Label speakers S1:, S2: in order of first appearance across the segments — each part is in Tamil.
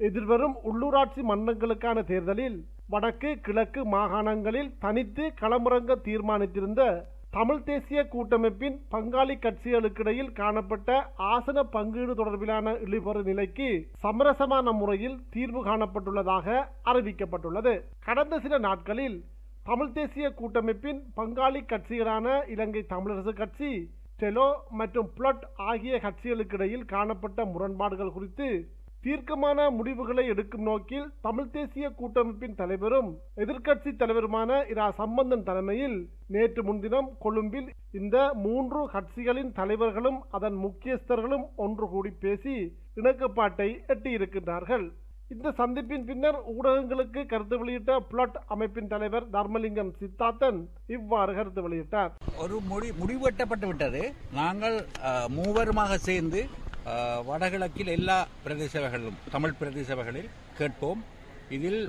S1: எதிர்வரும் உள்ளூராட்சி மன்றங்களுக்கான தேர்தலில் வடக்கு கிழக்கு மாகாணங்களில் தனித்து களமிறங்க தீர்மானித்திருந்த தமிழ் தேசிய கூட்டமைப்பின் பங்காளி கட்சிகளுக்கிடையில் காணப்பட்ட ஆசன பங்கீடு தொடர்பிலான இழிபறு நிலைக்கு சமரசமான முறையில் தீர்வு காணப்பட்டுள்ளதாக அறிவிக்கப்பட்டுள்ளது கடந்த சில நாட்களில் தமிழ் தேசிய கூட்டமைப்பின் பங்காளி கட்சிகளான இலங்கை தமிழரசு கட்சி டெலோ மற்றும் புளட் ஆகிய கட்சிகளுக்கிடையில் காணப்பட்ட முரண்பாடுகள் குறித்து தீர்க்கமான முடிவுகளை எடுக்கும் நோக்கில் தமிழ் தேசிய கூட்டமைப்பின் தலைவரும் எதிர்க்கட்சி தலைவருமான இரா சம்பந்தன் தலைமையில் நேற்று முன்தினம் கொழும்பில் இந்த மூன்று கட்சிகளின் தலைவர்களும் அதன் முக்கியஸ்தர்களும் ஒன்று கூடி பேசி இணக்கப்பாட்டை எட்டியிருக்கின்றார்கள் இந்த சந்திப்பின் பின்னர் ஊடகங்களுக்கு கருத்து வெளியிட்ட புளட் அமைப்பின் தலைவர் தர்மலிங்கம் சித்தார்த்தன் இவ்வாறு கருத்து வெளியிட்டார்
S2: ஒரு முடி முடிவெட்டப்பட்டு விட்டது நாங்கள் அஹ், மூவருமாக சேர்ந்து அஹ், வடகிழக்கில் எல்லா பிரதேச சபைகளிலும் தமிழ் பிரதேச சபைகளில் கேட்போம் இதில்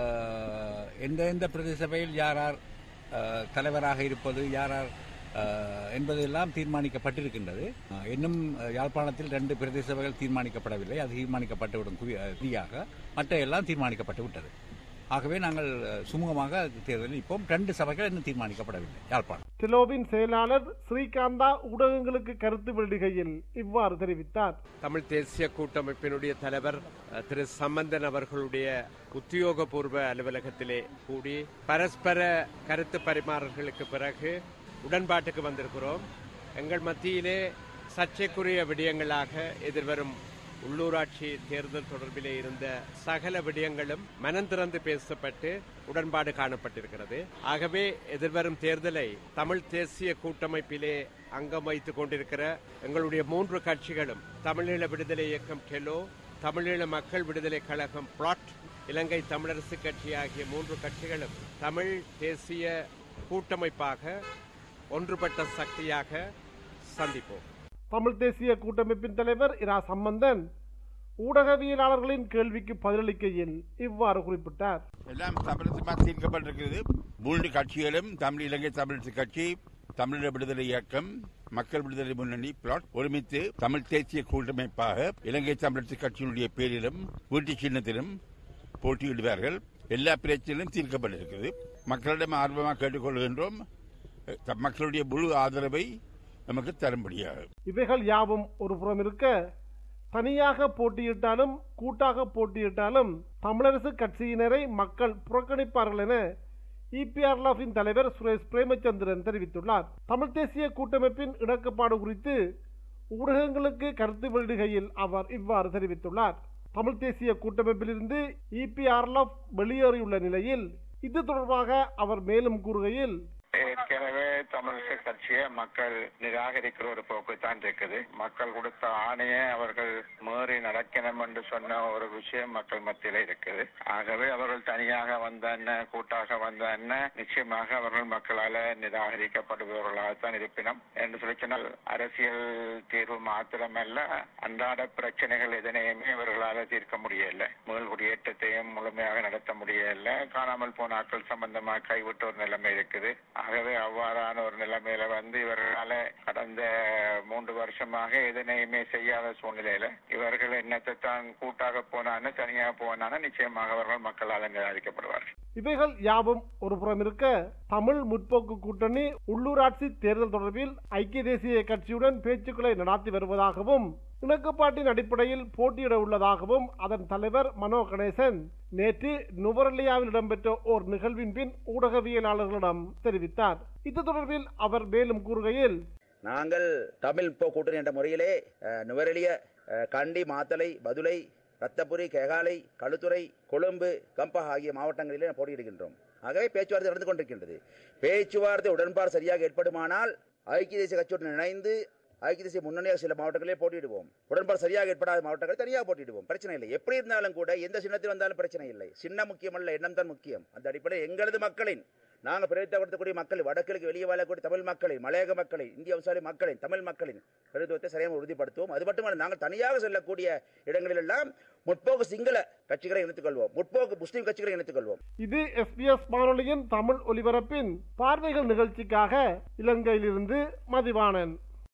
S2: அஹ், எந்த எந்த பிரதேச சபையில் யார் யார் அஹ், தலைவராக இருப்பது யார் யார் அஹ், என்பதெல்லாம் தீர்மானிக்கப்பட்டிருக்கின்றது அஹ், இன்னும் அஹ், யாழ்ப்பாணத்தில் ரெண்டு பிரதேச சபைகள் தீர்மானிக்கப்படவில்லை அது தீர்மானிக்கப்பட்டுவிடும் குறி- அஹ், குறியாக மற்ற எல்லாம் தீர்மானிக்கப்பட்டு விட்டது ஆகவே நாங்கள் அஹ், சுமூகமாக தேர்தலில் இப்போம் ரெண்டு சபைகள் இன்னும் தீர்மானிக்கப்படவில்லை யாழ்ப்பாணம்
S1: டிலோவின் செயலாளர் ஸ்ரீகாந்தா ஊடகங்களுக்கு கருத்து வெளியிடுகையில் இவ்வாறு தெரிவித்தார்
S3: தமிழ் தேசிய கூட்டமைப்பினுடைய தலைவர் அஹ், திரு சம்பந்தன் அவர்களுடைய உத்தியோகபூர்வ அலுவலகத்திலே கூடி பரஸ்பர கருத்து பரிமாறல்களுக்கு பிறகு உடன்பாட்டுக்கு வந்திருக்கிறோம் எங்கள் மத்தியிலே சர்ச்சைக்குரிய விடயங்களாக எதிர்வரும் உள்ளூராட்சி தேர்தல் தொடர்பிலே இருந்த சகல விடயங்களும் மனம் திறந்து பேசப்பட்டு உடன்பாடு காணப்பட்டிருக்கிறது ஆகவே எதிர்வரும் தேர்தலை தமிழ் தேசிய கூட்டமைப்பிலே அங்கம் வைத்துக் கொண்டிருக்கிற எங்களுடைய மூன்று கட்சிகளும் தமிழீழ விடுதலை இயக்கம் டெலோ தமிழீழ மக்கள் விடுதலை கழகம் பிளாட் இலங்கை தமிழரசு கட்சி ஆகிய மூன்று கட்சிகளும் தமிழ் தேசிய கூட்டமைப்பாக ஒன்றுபட்ட சக்தியாக சந்திப்போம்
S1: தமிழ் தேசிய கூட்டமைப்பின் தலைவர் இரா சம்பந்தன் ஊடகவியலாளர்களின் கேள்விக்கு பதிலளிக்கையில் இவ்வாறு குறிப்பிட்டார்
S4: எல்லாம் தமிழகமாக தீர்க்கப்பட்டிருக்கிறது மூன்று கட்சிகளும் தமிழ் இலங்கை தமிழரசு கட்சி தமிழக விடுதலை இயக்கம் மக்கள் விடுதலை முன்னணி பிளாட் ஒருமித்து தமிழ் தேசிய கூட்டமைப்பாக இலங்கை தமிழரசு கட்சியினுடைய பேரிலும் வீட்டு சின்னத்திலும் போட்டியிடுவார்கள் எல்லா பிரச்சனையும் தீர்க்கப்பட்டிருக்கிறது மக்களிடம் ஆர்வமாக கேட்டுக்கொள்கின்றோம் அஹ், மக்களுடைய முழு ஆதரவை நமக்கு தரும்படியாக
S1: இவைகள் யாவும் ஒரு புறம் இருக்க தனியாக போட்டியிட்டாலும் கூட்டாக போட்டியிட்டாலும் தமிழரசு கட்சியினரை மக்கள் புறக்கணிப்பார்கள் என இபிஆர்லாஃபின் தலைவர் சுரேஷ் பிரேமச்சந்திரன் தெரிவித்துள்ளார் தமிழ் தேசிய கூட்டமைப்பின் இணக்கப்பாடு குறித்து ஊடகங்களுக்கு கருத்து வெளியிடுகையில் அவர் இவ்வாறு தெரிவித்துள்ளார் தமிழ் தேசிய கூட்டமைப்பிலிருந்து இபிஆர்லாஃப் வெளியேறியுள்ள நிலையில் இது தொடர்பாக அவர் மேலும் கூறுகையில்
S5: ஏற்கனவே தமிழக கட்சியை மக்கள் நிராகரிக்கிற ஒரு போக்கு தான் இருக்குது மக்கள் கொடுத்த ஆணையை அவர்கள் மீறி நடக்கணும் என்று சொன்ன ஒரு விஷயம் மக்கள் மத்தியில இருக்குது ஆகவே அவர்கள் தனியாக வந்த என்ன கூட்டாக வந்த என்ன நிச்சயமாக அவர்கள் மக்களால நிராகரிக்கப்படுபவர்களாகத்தான் இருப்பினும் என்று சொல்லி சொன்னால் அரசியல் தீர்வு மாத்திரமல்ல அன்றாட பிரச்சனைகள் எதனையுமே இவர்களால தீர்க்க முடியல மீள் குடியேற்றத்தையும் முழுமையாக நடத்த முடியல காணாமல் போன ஆட்கள் சம்பந்தமா கைவிட்ட ஒரு நிலைமை இருக்குது ஆகவே அவ்வாறான ஒரு நிலைமையில வந்து இவர்களால கடந்த மூன்று வருஷமாக எதனையுமே செய்யாத சூழ்நிலையில இவர்கள் என்னத்தை தான் கூட்டாக போனான்னு தனியாக போனான்னு நிச்சயமாக அவர்கள் மக்களால் நிராகரிக்கப்படுவார்கள்
S1: இவைகள் யாவும் ஒரு புறம் இருக்க தமிழ் முற்போக்கு கூட்டணி உள்ளூராட்சி தேர்தல் தொடர்பில் ஐக்கிய தேசிய கட்சியுடன் பேச்சுக்களை நடத்தி வருவதாகவும் இணக்கப்பாட்டின் அடிப்படையில் போட்டியிட உள்ளதாகவும் அதன் தலைவர் மனோ கணேசன் நேற்று நுவரலியாவில் இடம்பெற்ற ஓர் நிகழ்வின் பின் ஊடகவியலாளர்களிடம் தெரிவித்தார் இது தொடர்பில் அவர் மேலும் கூறுகையில்
S6: நாங்கள் தமிழ் இப்போ கூட்டணி என்ற முறையிலே அஹ், நுவரெலிய அஹ், கண்டி மாத்தளை பதுளை ரத்தபுரி கேகாலை களுத்துறை கொழும்பு கம்பா ஆகிய மாவட்டங்களிலே போட்டியிடுகின்றோம் ஆகவே பேச்சுவார்த்தை நடந்து கொண்டிருக்கின்றது பேச்சுவார்த்தை உடன்பாடு சரியாக ஏற்படுமானால் ஐக்கிய தேசிய கட்சியுடன் இணைந்து ஐக்கிய தேசிய முன்னணியாக சில மாவட்டங்களிலே போட்டியிடுவோம் உடன்பாடு சரியாக ஏற்படாத மாவட்டங்களை தனியாக போட்டியிடுவோம் பிரச்சனை இல்லை எப்படி இருந்தாலும் கூட எந்த சின்னத்தில் வந்தாலும் பிரச்சனை இல்லை சின்னம் முக்கியமல்ல எண்ணம் தான் முக்கியம் அந்த அடிப்படையில் எங்களது மக்களின் நாங்கள் பிரதிநிதித்துவப்படுத்தக்கூடிய மக்கள் வடக்கிழக்கு வெளியே வாழக்கூடிய தமிழ் மக்களை மலையக மக்களை இந்திய விவசாய மக்களின் தமிழ் மக்களின் பிரதித்துவத்தை சரியாக உறுதிப்படுத்துவோம் அது மட்டுமல்ல நாங்கள் தனியாக செல்லக்கூடிய இடங்களிலெல்லாம் முற்போக்கு சிங்கள கட்சிகளை இணைத்துக் கொள்வோம் முற்போக்கு முஸ்லீம் கட்சிகளை இணைத்துக் கொள்வோம்
S1: இது எஸ்பிஎஸ் வானொலியின் தமிழ் ஒலிபரப்பின் பார்வைகள் நிகழ்ச்சிக்காக இலங்கையிலிருந்து மதிவாணன்